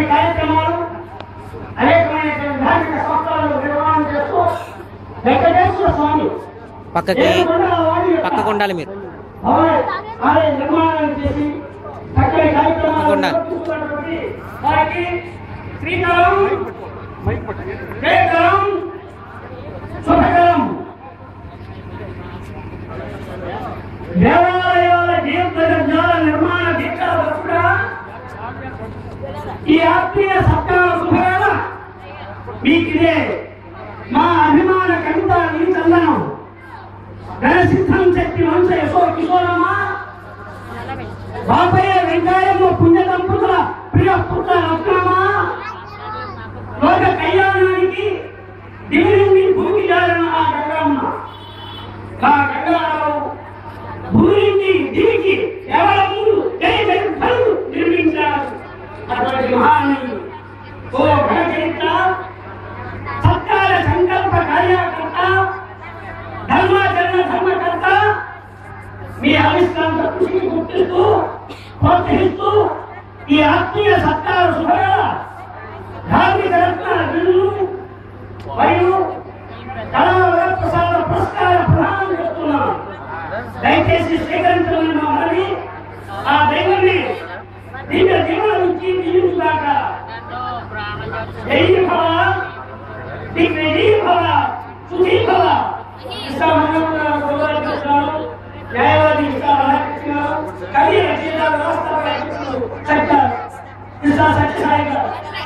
చక్కని కార్యక్రమాలు అనేకమైనటువంటి ధార్మిక సంస్థలను నిర్వహణ చేస్తూ వెంకటేశ్వర స్వామి పక్కకి ఏడుకొండల వాడి యొక్క పక్కకు ఉండాలి మీరు భవన ఆలయ నిర్మాణం చేసి చక్కని కార్యక్రమాలు తప్పకుండా. నిర్వహిస్తున్నటువంటి వారికి శ్రీకారం జయకరం శుభకరం దేవాలయాల జీవితగంధాల నిర్మాణ దీక్షల కూడా ఈ ఆత్మీయ సత్కార శుభవేళ మీకిదే మా అభిమాన కవిత ఈ చందనం ఘనసిద్ధం శక్తి వంశ యశో కిశోరమ్మ బాపయ్య వెంకాయమ్మ పుణ్య దంపతుల ప్రియ పుత్ర రత్నమ్మ లోక కళ్యాణానికి దివి నుండి భూమి జారిన ఆ గంగమ్మ ఆ గంగారావు భూమి నుండి దివికి కేవలం మూడు జయలు నిర్మించారు అటువంటి మహానీయులు ఓ ఘనచరిత్ర సత్కార సంకల్ప కార్యకర్త ధర్మాచరణ ధర్మకర్త మీ ఆవిష్కాంత కృషిని గుర్తిస్తూ ప్రోత్సహిస్తూ ఈ ఆత్మీయ సత్కార శుభవేళ ధార్మిక రత్న బిల్లు మరియు కళా వరప్రసాద పురస్కార ప్రదానం చేస్తున్నాం దయచేసి స్వీకరించమని మా మనవి ఆ దైవాన్ని దివ్య జీవనం ఇచ్చి దీవించుగాక జై భవ దివ్య జీ భవ సుఖీ భవ ఇస్తా మనోహర గోపాలకృష్ణరావు, న్యాయవాది ఇస్తా రాధాకృష్ణరావు, కవి రచయిత వ్యవస్థాపకులు చక్క ఇస్తా సత్యసాయి గారు